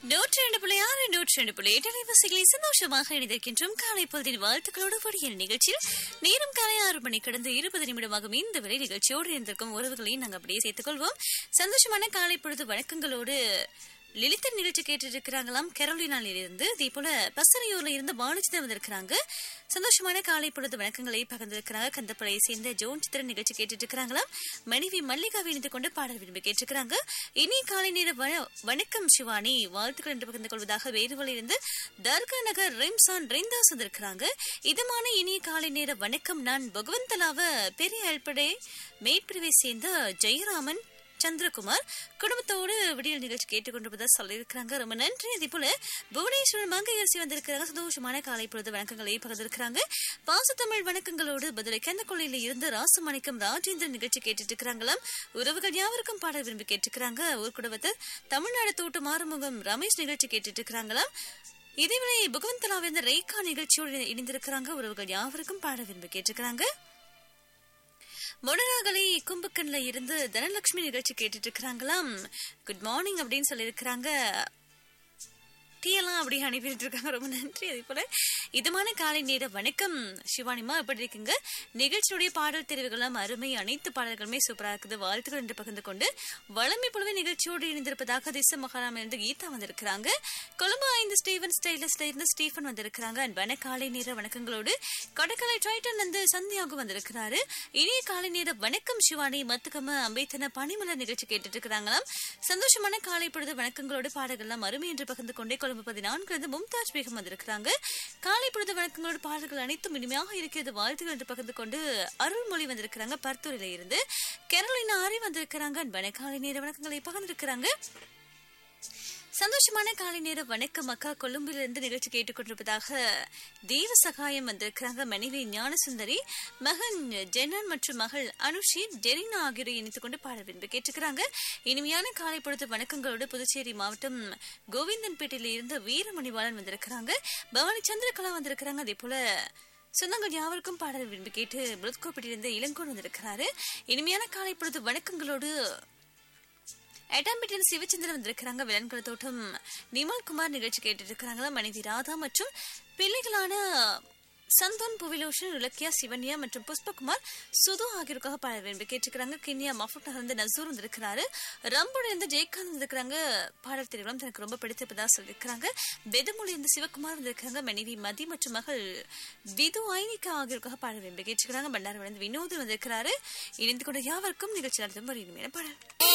நூற்றி ரெண்டு புள்ளி ஆறு நூற்றி ரெண்டு புள்ளி எட்டு அலைவரிசைகளை சந்தோஷமாக இணைந்திருக்கின்றோம் காலை பொழுதின் வாழ்த்துக்களோடு வடியல் நிகழ்ச்சியில் நேரம் காலை ஆறு மணி கடந்து இருபது நிமிடமாகும் இந்த வரை நிகழ்ச்சியோடு இருந்திருக்கும் உறவுகளையும் நாங்கள் அப்படியே சேர்த்துக் கொள்வோம் சந்தோஷமான காலை பொழுது வணக்கங்களோடு லிலித்தன் நிகழ்ச்சி கேட்டுட்டு இருக்கிறாங்களாம் கெரோலினால இருந்து இதே போல பசரையூர்ல இருந்து பானுஜிதர் வந்திருக்கிறாங்க சந்தோஷமான காலை பொழுது வணக்கங்களை பகிர்ந்திருக்கிறாங்க கந்தப்படையை சேர்ந்த ஜோன் சித்திரன் நிகழ்ச்சி கேட்டுட்டு இருக்கிறாங்களாம் மனைவி மல்லிகாவை இணைந்து கொண்டு பாடல் விரும்பி கேட்டிருக்கிறாங்க இனி காலை நேர வண- வணக்கம் சிவானி வாழ்த்துக்கள் என்று பகிர்ந்து கொள்வதாக வேறுவழில் இருந்து தர்கா நகர் ரிம்சான் ரெந்தாஸ் வந்திருக்கிறாங்க இதமான இனிய காலை நேர வணக்கம் நான் பகவந்தலாவ பெரிய அல்படை மேற்பிரிவை சேர்ந்த ஜெயராமன் சந்திரகுமார் குடும்பத்தோடு விடியல் நிகழ்ச்சி கேட்டுக்கொண்டிருப்பதா சொல்லியிருக்கிறாங்க ரொம்ப நன்றி அதே போல புவனேஸ்வரன் மங்கையரசி வந்திருக்கிறாங்க சந்தோஷமான காலை பொழுது வணக்கங்களை பகிர்ந்திருக்கிறாங்க பாசத்தமிழ் வணக்கங்களோடு பதிலை கந்தக்கொள்ளையில இருந்து ராசமாணிக்கம் ராஜேந்திரன் நிகழ்ச்சி கேட்டுட்டு இருக்கிறாங்களாம் உறவுகள் யாவருக்கும் பாட விரும்பி கேட்டுக்கிறாங்க ஊர் குடும்பத்தில் தமிழ்நாடு தோட்டு மாறுமுகம் ரமேஷ் நிகழ்ச்சி கேட்டுட்டு இருக்கிறாங்களாம் இதேவேளை புகவந்தலாவிலிருந்து ரேகா நிகழ்ச்சியோடு இணைந்திருக்கிறாங்க உறவுகள் யாவருக்கும் பாட விரும்பி கேட்டுக்கிறாங்க மொனராகலை கும்பக்கண்ல இருந்து தனலட்சுமி நிகழ்ச்சி கேட்டுட்டு இருக்கிறாங்களாம் குட் மார்னிங் அப்படின்னு சொல்லியிருக்கிறாங்க டீயெல்லாம் அப்படி அனுப்பிட்டு இருக்காங்க ரொம்ப நன்றி அதே போல இதமான காலை நேர வணக்கம் சிவானிமா எப்படி இருக்கீங்க நிகழ்ச்சியுடைய பாடல் தெரிவுகளும் அருமை அனைத்து பாடல்களுமே சூப்பரா இருக்குது வாழ்த்துக்கள் என்று பகிர்ந்து கொண்டு வளமை போலவே நிகழ்ச்சியோடு இணைந்திருப்பதாக திச மகாராம் இருந்து கீதா வந்திருக்கிறாங்க கொழும்பு ஐந்து ஸ்டீவன் ஸ்டைலிஸ்ட்ல இருந்து ஸ்டீஃபன் வந்திருக்கிறாங்க அன்பான காலை நேர வணக்கங்களோடு கொடைக்காலை ட்ரைட்டன் வந்து சந்தியாகு வந்திருக்கிறாரு இனிய காலை நேர வணக்கம் சிவானி மத்துக்கம அம்பேத்தன பனிமலர் நிகழ்ச்சி கேட்டுட்டு இருக்கிறாங்களாம் சந்தோஷமான காலை பொழுது வணக்கங்களோடு பாடல்கள்லாம் அருமை என்று பகிர்ந்து கொண்டே கொழும்பு பதினான்கு இருந்து மும்தாஜ் பேகம் வந்திருக்கிறாங்க காலை பொழுது வணக்கங்களோடு பாடல்கள் அனைத்தும் இனிமையாக இருக்கிறது வாழ்த்துக்கள் என்று பகிர்ந்து கொண்டு அருள்மொழி வந்திருக்கிறாங்க பர்த்தூரில இருந்து கேரளினா ஆரி வந்திருக்கிறாங்க அன்பான காலை நேர வணக்கங்களை பகிர்ந்திருக்கிறாங்க சந்தோஷமான காலை நேர வணக்கம் அக்கா கொழும்பிலிருந்து நிகழ்ச்சி கேட்டுக்கொண்டிருப்பதாக தேவ சகாயம் வந்திருக்கிறாங்க மனைவி ஞானசுந்தரி மகன் ஜெனன் மற்றும் மகள் அனுஷி டெரினா ஆகியோரை இணைத்துக் கொண்டு பாட விரும்பி கேட்டுக்கிறாங்க இனிமையான காலை பொழுது வணக்கங்களோடு புதுச்சேரி மாவட்டம் கோவிந்தன்பேட்டையில இருந்து வீரமணிவாளன் வந்திருக்கிறாங்க பவானி சந்திரகலா வந்திருக்கிறாங்க அதே போல சொந்தங்கள் யாவருக்கும் பாடல் விரும்பி கேட்டு புலத்கோப்பட்டிலிருந்து இளங்கோன் வந்திருக்கிறாரு இனிமையான காலை பொழுது வணக்கங்களோடு எட்டாம்பேட்டையில் சிவச்சந்திரன் வந்திருக்கிறாங்க விலன்குள தோட்டம் நிமல் குமார் நிகழ்ச்சி கேட்டுட்டு இருக்கிறாங்க மனைவி ராதா மற்றும் பிள்ளைகளான சந்தோன் புவிலோஷன் இலக்கியா சிவன்யா மற்றும் புஷ்பகுமார் சுது ஆகியோருக்காக பாட விரும்பி கேட்டுக்கிறாங்க கிண்ணியா மஃபுட் நகர் வந்து நசூர் வந்திருக்கிறாரு ரம்போட இருந்து ஜெயகாந்த் வந்திருக்கிறாங்க பாடல் திருவிழம் தனக்கு ரொம்ப பிடித்திருப்பதா சொல்லியிருக்கிறாங்க பெதமொழி இருந்து சிவகுமார் வந்திருக்கிறாங்க மனைவி மதி மற்றும் மகள் விது ஐனிகா ஆகியோருக்காக பாட விரும்பி கேட்டுக்கிறாங்க பண்டாரம் வினோதன் வந்திருக்கிறாரு இணைந்து கொண்ட யாவருக்கும் நிகழ்ச்சி நடத்தும் ஒரு இனிமையான பாடல்